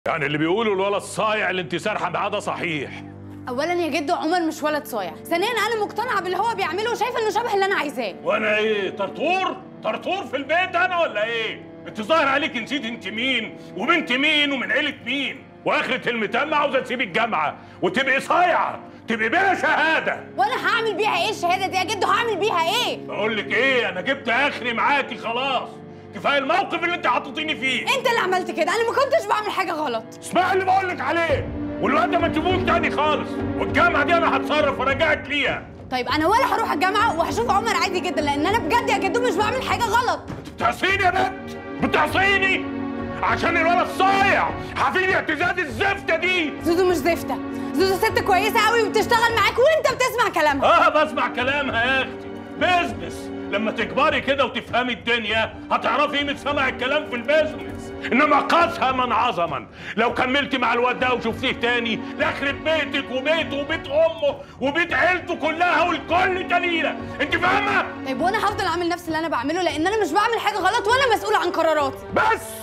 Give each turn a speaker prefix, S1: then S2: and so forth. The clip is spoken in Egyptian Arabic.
S1: يعني اللي بيقولوا الولد الصايع اللي انت سارحه معاه ده صحيح
S2: اولا يا جدو عمر مش ولد صايع ثانيا انا مقتنعه باللي هو بيعمله وشايفه انه شبه اللي انا عايزاه
S1: وانا ايه طرطور طرطور في البيت انا ولا ايه انت ظاهر عليك نسيت انت مين وبنت مين ومن عيله مين واخرة المتم عاوزه تسيبي الجامعه وتبقي صايعه تبقي بلا شهاده
S2: وانا هعمل بيها ايه الشهاده دي يا جدو هعمل بيها ايه
S1: بقول لك ايه انا جبت اخري معاكي خلاص كفايه الموقف اللي انت حطيتيني فيه
S2: انت اللي عملت كده انا ما كنتش بعمل حاجه غلط
S1: اسمع اللي بقول لك عليه والواد ده ما تسيبوش تاني خالص والجامعه دي انا هتصرف وارجعك ليها
S2: طيب انا ولا هروح الجامعه وهشوف عمر عادي جدا لان انا بجد يا جدو مش بعمل حاجه غلط
S1: بتعصيني يا بنت بتعصيني عشان الولد الصايع حفيد اعتزاز الزفته دي
S2: زوزو مش زفته زوزو ست كويسه قوي وبتشتغل معاك وانت بتسمع كلامها
S1: اه بسمع كلامها يا اختي بيزنس لما تكبري كده وتفهمي الدنيا هتعرفي قيمه سمع الكلام في البيزنس انما قسما عظما لو كملتي مع الواد ده وشفتيه تاني لاخرب بيتك وبيته وبيت امه وبيت عيلته كلها والكل تليله انت فاهمه
S2: طيب وانا هفضل اعمل نفس اللي انا بعمله لان انا مش بعمل حاجه غلط ولا مسؤوله عن قراراتي
S1: بس